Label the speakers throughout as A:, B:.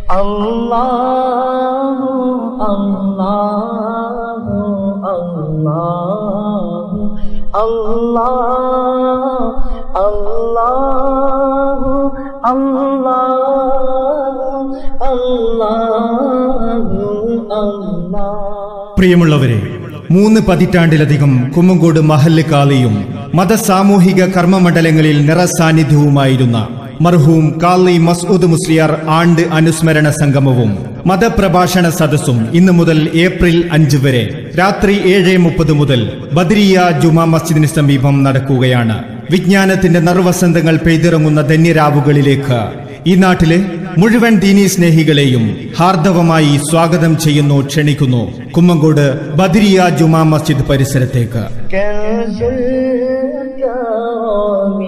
A: الله الله الله الله الله الله الله الله
B: പ്രിയമുള്ളവരെ മൂന്ന് പതിറ്റാണ്ടിലധികം കുമ്മങ്കോട് മഹല്ല് കാളിയും മതസാമൂഹിക കർമ്മമണ്ഡലങ്ങളിൽ നിറസാന്നിധ്യവുമായിരുന്ന മർഹൂം കാളി മസ്ഊദ് മുസ്ലിയാർ ആണ്ട് അനുസ്മരണ സംഗമവും മതപ്രഭാഷണ സദസ്സും ഇന്നു മുതൽ ഏപ്രിൽ അഞ്ച് വരെ രാത്രി ഏഴ് മുപ്പത് മുതൽ ബദരിയ ജുമാ മസ്ജിദിന് സമീപം നടക്കുകയാണ് വിജ്ഞാനത്തിന്റെ നറുവസന്തങ്ങൾ പെയ്തിറങ്ങുന്ന ധന്യരാവുകളിലേക്ക് ഈ നാട്ടിലെ മുഴുവൻ ദീനീ സ്നേഹികളെയും ഹാർദവമായി സ്വാഗതം ചെയ്യുന്നു ക്ഷണിക്കുന്നു കുമ്മങ്കോട് ബദരിയ ജുമാ മസ്ജിദ് പരിസരത്തേക്ക്
A: كنز الكرم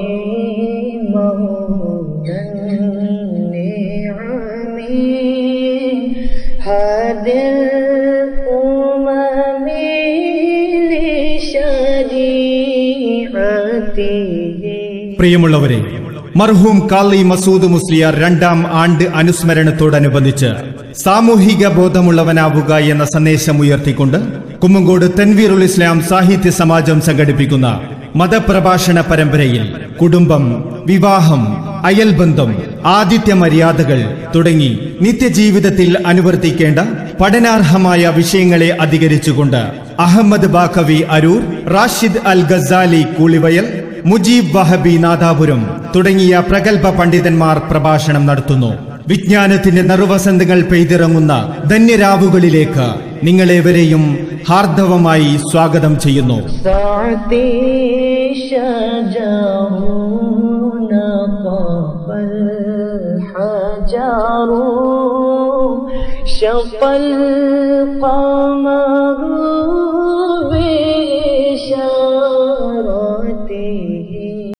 A: موجا النعم هادي الأمم لشريعته
B: പ്രിയമുള്ളവരെ മർഹൂം കാളി മസൂദ് മുസ്ലിയാർ രണ്ടാം ആണ്ട് അനുസ്മരണത്തോടനുബന്ധിച്ച് സാമൂഹിക ബോധമുള്ളവനാവുക എന്ന സന്ദേശം ഉയർത്തിക്കൊണ്ട് കുമ്മങ്കോട് തൻവീറുൽ ഇസ്ലാം സാഹിത്യ സമാജം സംഘടിപ്പിക്കുന്ന മതപ്രഭാഷണ പരമ്പരയിൽ കുടുംബം വിവാഹം അയൽബന്ധം ആദിത്യ മര്യാദകൾ തുടങ്ങി നിത്യജീവിതത്തിൽ അനുവർത്തിക്കേണ്ട പഠനാർഹമായ വിഷയങ്ങളെ അധികരിച്ചുകൊണ്ട് അഹമ്മദ് ബാക്കവി അരൂർ റാഷിദ് അൽ ഗസാലി കൂളിവയൽ മുജീബ് വഹബി നാദാപുരം തുടങ്ങിയ പ്രഗത്ഭ പണ്ഡിതന്മാർ പ്രഭാഷണം നടത്തുന്നു വിജ്ഞാനത്തിന്റെ നറുവസന്തങ്ങൾ പെയ്തിറങ്ങുന്ന ധന്യരാവുകളിലേക്ക് നിങ്ങളേവരെയും ഹാർദവമായി സ്വാഗതം ചെയ്യുന്നു
A: سعدي شجر نطف الحجر شق القمر